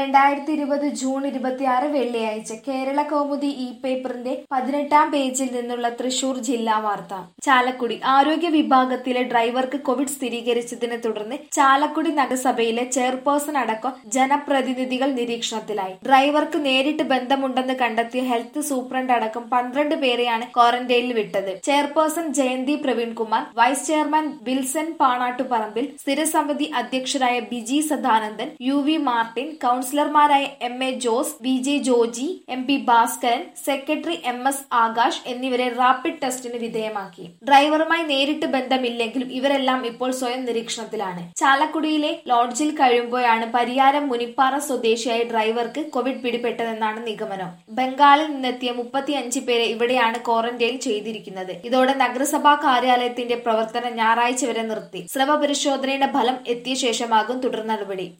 രണ്ടായിരത്തി ഇരുപത് ജൂൺ ഇരുപത്തിയാറ് വെള്ളിയാഴ്ച കേരള കൗമുദി ഇ പേപ്പറിന്റെ പതിനെട്ടാം പേജിൽ നിന്നുള്ള തൃശൂർ ജില്ലാ വാർത്ത ചാലക്കുടി ആരോഗ്യ വിഭാഗത്തിലെ ഡ്രൈവർക്ക് കോവിഡ് സ്ഥിരീകരിച്ചതിനെ തുടർന്ന് ചാലക്കുടി നഗരസഭയിലെ ചെയർപേഴ്സൺ അടക്കം ജനപ്രതിനിധികൾ നിരീക്ഷണത്തിലായി ഡ്രൈവർക്ക് നേരിട്ട് ബന്ധമുണ്ടെന്ന് കണ്ടെത്തിയ ഹെൽത്ത് സൂപ്രണ്ട് അടക്കം പന്ത്രണ്ട് പേരെയാണ് ക്വാറന്റൈനിൽ വിട്ടത് chairperson Jayanthi Praveenkumar vice chairman Wilson Panattuparambil സ്ഥിരസമിതി അധ്യക്ഷരായ Biji Sadanandan U V Martin കൌൺസിലർമാരായ M A Jose V J Joji M P Bhaskaran secretary M S Akash എന്നിവരെ റാപ്പിഡ് ടെസ്റ്റിന് വിധേയമാക്കി ഡ്രൈവറുമായി നേരിട്ട് ബന്ധമില്ലെങ്കിലും ഇവരെല്ലാം ഇപ്പോൾ സ്വയം നിരീക്ഷണത്തിലാണ് ചാലക്കുടിയിലെ ലോഡ്ജിൽ കഴിയുമ്പോഴാണ് പരിയാരം മുനിപ്പാറ സ്വദേശിയായ ഡ്രൈവർക്ക് കോവിഡ് പിടിപെട്ടതെന്നാണ് നിഗമനം ബംഗാളിൽ നിന്നെത്തിയ മുപ്പത്തിയഞ്ച് പേരെ ഇവിടെയാണ് ക്വാറന്റൈൻ ചെയ്തിരിക്കുന്നത് ഇതോടെ നഗരസഭാ കാര്യാലയത്തിന്റെ പ്രവർത്തനം ഞായറാഴ്ച വരെ നിർത്തി സ്രവ പരിശോധനയുടെ ഫലം എത്തിയ ശേഷമാകും തുടർ നടപടി